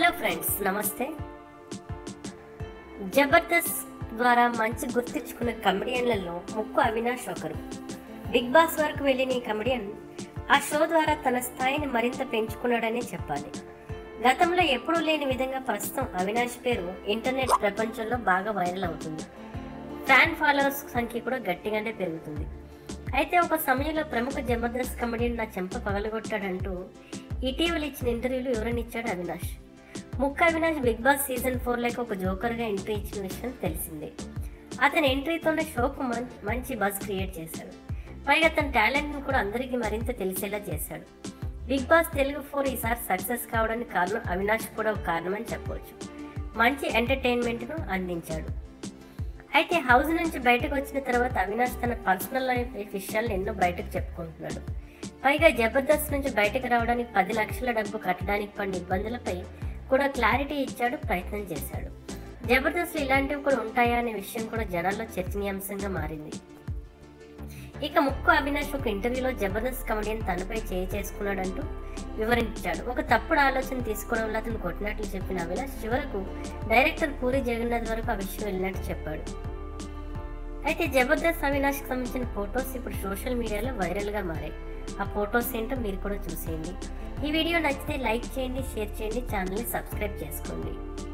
friends నమస్తే జబర్దస్త్ ద్వారా మంచి గుర్తించుకున్న కమెడియన్లలో ముక్కు అవినాష్ ఒకరు బిగ్ బాస్ వరకు వెళ్ళిన ఈ కమెడియన్ ఆ షో ద్వారా తన స్థాయిని మరింత పెంచుకున్నాడనే చెప్పాలి గతంలో ఎప్పుడూ లేని విధంగా ప్రస్తుతం అవినాష్ పేరు ఇంటర్నెట్ ప్రపంచంలో బాగా వైరల్ అవుతుంది ఫ్యాన్ ఫాలోవర్స్ సంఖ్య కూడా గట్టిగానే పెరుగుతుంది అయితే ఒక సమయంలో ప్రముఖ జబర్దస్త్ కమెడియన్ నా చెంప పగలగొట్టాడంటూ ఇటీవల ఇచ్చిన ఇంటర్వ్యూలో వివరణిచ్చాడు Avinash Mukku Avinash big boss season four లేక ఒక జోకర్గా ఎంట్రీ ఇచ్చిన విషయం తెలిసిందే అతని ఎంట్రీతోనే షోకు మం- మంచి బజ్ క్రియేట్ చేశాడు పైగా తన టాలెంట్ను కూడా అందరికీ మరింత తెలిసేలా చేశాడు బిగ్ బాస్ తెలుగు ఫోర్ ఈసారి సక్సెస్ కావడానికి కారణం అవినాష్ కూడా ఒక కారణమని చెప్పవచ్చు మంచి ఎంటర్టైన్మెంట్ను అందించాడు అయితే హౌస్ నుంచి బయటకు వచ్చిన తర్వాత అవినాష్ తన పర్సనల్ లైఫ్ విషయాలను ఎన్నో బయటకు చెప్పుకుంటున్నాడు పైగా జబర్దస్త్ నుంచి బయటకు రావడానికి పది లక్షల డబ్బు కట్టడానికి పడిన ఇబ్బందులపై కూడా క్లారిటీ ఇచ్చాడు ప్రయత్నం చేశాడు జబర్దస్త్ ఇలాంటివి కూడా ఉంటాయా అనే విషయం కూడా జనాల్లో చర్చనీయాంశంగా మారింది ఇక ముక్కు అవినాష్ ఒక ఇంటర్వ్యూలో జబర్దస్త్ కమెడియన్ తనపై చేయి చేసుకున్నాడంటూ వివరించాడు ఒక తప్పుడు ఆలోచన తీసుకోవడం వల్ల అతను కొట్టినట్లు చెప్పిన అవినాష్ చివరకు డైరెక్టర్ పూరి జగన్నాథ్ వరకు ఆ విషయం వెళ్ళినట్టు చెప్పాడు అయితే జబర్దస్త్ అవినాష్కి సంబంధించిన ఫొటోస్ ఇప్పుడు సోషల్ మీడియాలో వైరల్గా మారాయి ఆ ఫొటోస్ ఏంటో మీరు కూడా చూసేయండి ఈ వీడియో నచ్చితే లైక్ చేయండి షేర్ చేయండి ఛానల్ని సబ్స్క్రైబ్ చేసుకోండి